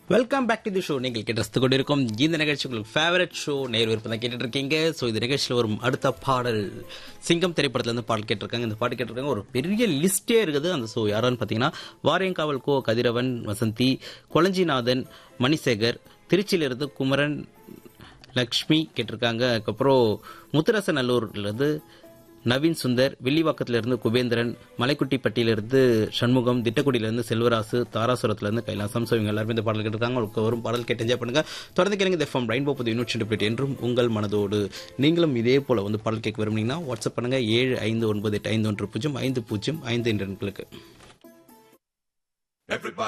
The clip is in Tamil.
welcome back to the show நீங்கள் கேட்டு கொண்டிருக்கும் இந்த நிகழ்ச்சி உங்களுக்கு ஃபேவரட் ஷோ நேர் விருப்பம் தான் கேட்டுட்டு இருக்கீங்க ஸோ இந்த நிகழ்ச்சியில் வரும் அடுத்த பாடல் சிங்கம் திரைப்படத்துல இருந்து பாடல் கேட்டிருக்காங்க இந்த பாட்டு கேட்டிருக்காங்க ஒரு பெரிய லிஸ்டே இருக்குது அந்த ஷோ யாரான்னு பார்த்தீங்கன்னா வாரியங்காவல் கோ கதிரவன் வசந்தி கொளஞ்சிநாதன் மணிசேகர் திருச்சியிலிருந்து குமரன் லக்ஷ்மி கேட்டிருக்காங்க அதுக்கப்புறம் முத்துரசநல்லூர்லேருந்து நவீன் சுந்தர் வில்லிவாக்கத்திலிருந்து குபேந்திரன் மலைக்குட்டிப்பட்டியிலிருந்து சண்முகம் திட்டக்குடியிலிருந்து செல்வராசு தாராசுரத்திலிருந்து கைலாசம் ஸோ இவங்க எல்லாருமே இந்த பாடல் கேட்டிருக்காங்க உங்களுக்கு வரும் பாடல் கேட்டு என்ஜாய் பண்ணுங்க தொடர்ந்து கேளுங்க இந்த ஃபம் ரெயின்போ புது யூனிட் என்றும் உங்கள் மனதோடு நீங்களும் இதே போல வந்து பாடல் கேட்க விரும்புனீங்கன்னா வாட்ஸ்அப் பண்ணுங்க ஏழு ஐந்து ஒன்பது எட்டு ஐந்து ஒன்று பூஜ்ஜியம் ஐந்து பூஜ்ஜியம் ஐந்து என்ற எண்களுக்கு Everybody